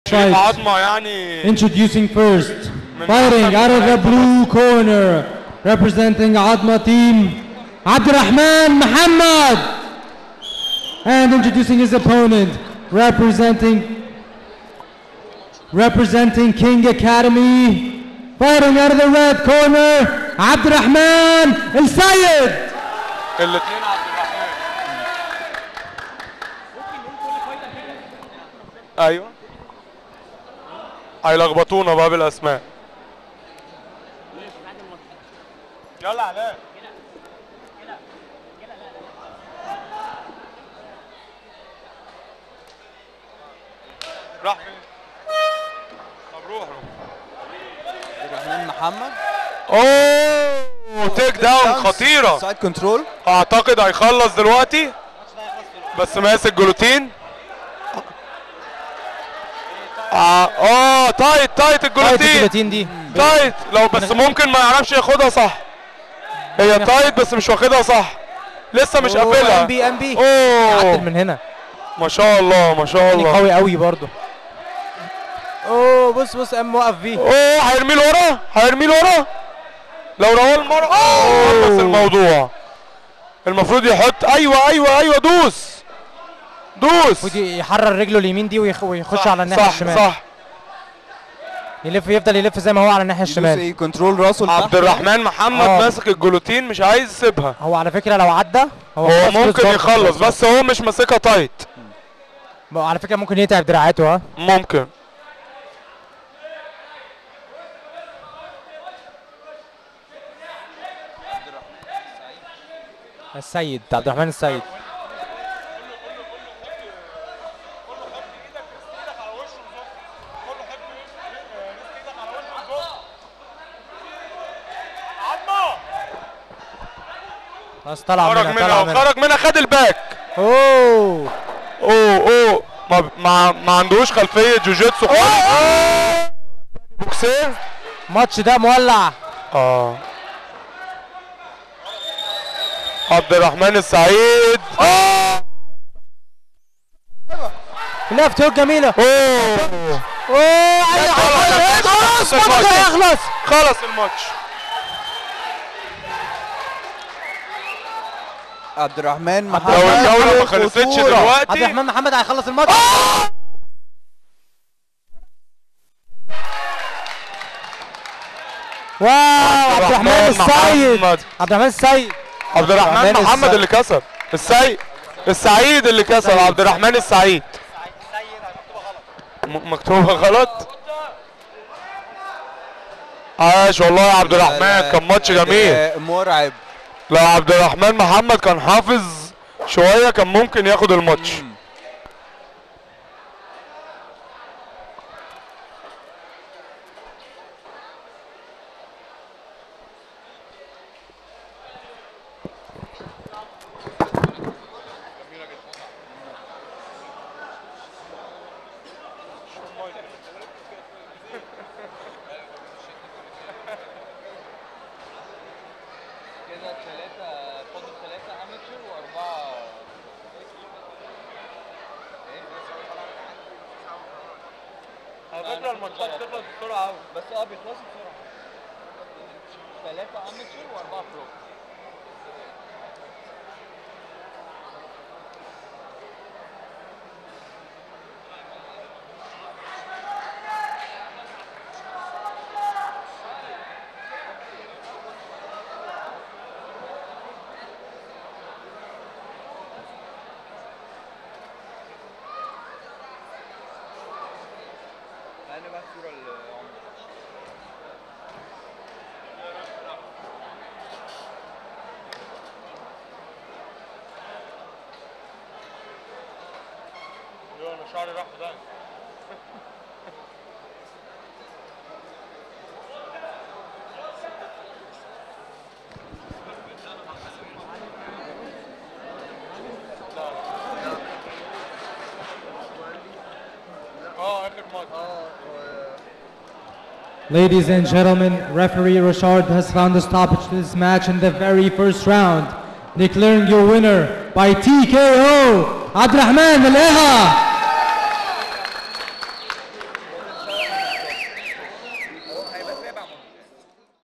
fight. عظمه يعني Introducing first, fighting out of the blue corner, representing Adma team, Abdurrahman Muhammad. And introducing his opponent, representing representing King Academy, fighting out of the red corner, Abdurrahman El Sayed. الاثنين عبد الرحمن ايوه هيلخبطونا بقى بالاسماء يلا علاء راح فين؟ طب روح روح الرحمن محمد اوه تيك داون خطيره سايد كنترول اعتقد هيخلص دلوقتي بس ماسك جلوتين اه اه تايت تايت الجلوتين الجلوتين دي تايت لو بس ممكن ما يعرفش ياخدها صح هي تايت بس مش واخدها صح لسه مش قافلها ام بي ام بي اوه عدل من هنا ما شاء الله ما شاء يعني الله قوي قوي برضه اوه بص بص ام وقف فيه اوه هيرميه لورا هيرميه لورا لو رواه المرة اوه بس الموضوع المفروض يحط ايوه ايوه ايوه دوس دوس المفروض يحرر رجله اليمين دي ويخ- ويخش على الناحيه صح الشمال صح يلف يفضل يلف زي ما هو على الناحيه يدوس الشمال ايه كنترول راسه لتحت عبد الرحمن محمد آه. ماسك الجلوتين مش عايز يسيبها هو على فكره لو عدى هو خلاص ممكن خلص يخلص برضه. بس هو مش ماسكها تايت بقى على فكره ممكن يتعب دراعاته ها ممكن السيد عبد الرحمن السيد خلاص طلع خرج منها منها طلع منها خرج منها خد الباك اوه اوه اوه ما ما, ما عندوش خلفيه جوجيتسو خالص بوكسير الماتش ده مولع اه عبد الرحمن السعيد اه لفت هوك جميله اوه اوه خلاص الماتش الماتش. هيخلص خلص الماتش عبد الرحمن لو محمد الجوله ما خلصتش خطورة. عبد دلوقتي الرحمن محمد هيخلص الماتش واو عبد الرحمن السيد محمد. عبد الرحمن السيد عبد الرحمن الرحمن محمد السعيد. اللي كسب السعيد السعيد اللي كسب عبد الرحمن السعيد م- مكتوبة غلط عاش والله يا عبد الرحمن كان ماتش جميل آه، مرعب لو عبد الرحمن محمد كان حافظ شوية كان ممكن ياخد الماتش مم. كده ثلاثة فاضل ثلاثة اماتشر واربعة على فكرة الماتشات بتخلص بسرعة أوي بس اه بيخلصوا بسرعة ثلاثة اماتشر واربعة برو انا بقى الصورة اللي أنا شعري راح ده اه اخر ماتش Ladies and gentlemen, referee Richard has found a stoppage to this match in the very first round, declaring your winner by TKO, Abdurrahman Aleha.